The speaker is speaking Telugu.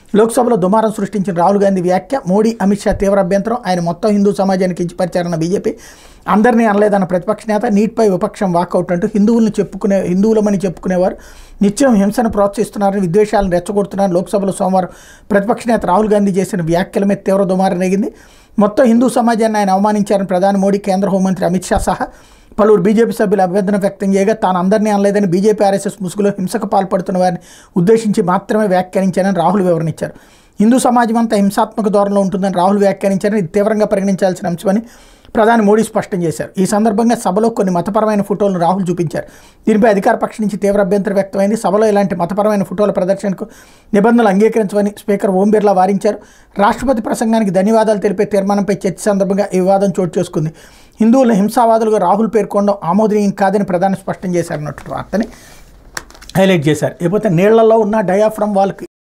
లోక్సభలో దుమారం సృష్టించిన రాహుల్ గాంధీ వ్యాఖ్య మోడీ అమిత్ షా తీవ్ర అభ్యంతరం ఆయన మొత్తం హిందూ సమాజానికి కించపరిచారన్న బీజేపీ అందరినీ అనలేదన్న ప్రతిపక్ష నేత నీట్పై విపక్షం వాకౌట్ అంటూ హిందువులను చెప్పుకునే హిందువులమని చెప్పుకునేవారు నిత్యం హింసను ప్రోత్సహిస్తున్నారని విద్వేషాలను రెచ్చగొడుతున్నారని లోక్సభలో సోమవారం ప్రతిపక్ష నేత రాహుల్ గాంధీ చేసిన వ్యాఖ్యల మీద తీవ్ర దుమారం నెగింది మొత్తం హిందూ సమాజాన్ని ఆయన అవమానించారని ప్రధాని మోడీ కేంద్ర హోంమంత్రి అమిత్ షా సహా పలువురు బీజేపీ సభ్యులు అభ్యర్థన వ్యక్తం చేయగా తాను అందరినీ అనలేదని బీజేపీ ఆర్ఎస్ఎస్ ముసుగులో హింసకు పాల్పడుతున్న వారిని ఉద్దేశించి మాత్రమే వ్యాఖ్యానించానని రాహుల్ వివరణించారు హిందూ సమాజం అంతా హింసాత్మక ధోరణిలో ఉంటుందని రాహుల్ వ్యాఖ్యానించారని ఇది తీవ్రంగా పరిగణించాల్సిన అంశమని ప్రధాని మోడీ స్పష్టం చేశారు ఈ సందర్భంగా సభలో కొన్ని మతపరమైన ఫోటోలను రాహుల్ చూపించారు దీనిపై అధికార పక్షం నుంచి తీవ్ర అభ్యంతరం వ్యక్తమైంది సభలో ఇలాంటి మతపరమైన ఫోటోల ప్రదర్శనకు నిబంధనలు అంగీకరించమని స్పీకర్ ఓం బిర్లా వారించారు రాష్ట్రపతి ప్రసంగానికి ధన్యవాదాలు తెలిపే తీర్మానంపై చర్చ సందర్భంగా ఈ వివాదం చోటు చేసుకుంది హిందువులను హింసావాదులుగా రాహుల్ పేర్కొనడం ఆమోదనీయం కాదని ప్రధాని స్పష్టం చేశారన్నట్టు వార్తని హైలైట్ చేశారు లేకపోతే నీళ్లలో ఉన్న డయాఫ్రమ్ వాళ్ళకి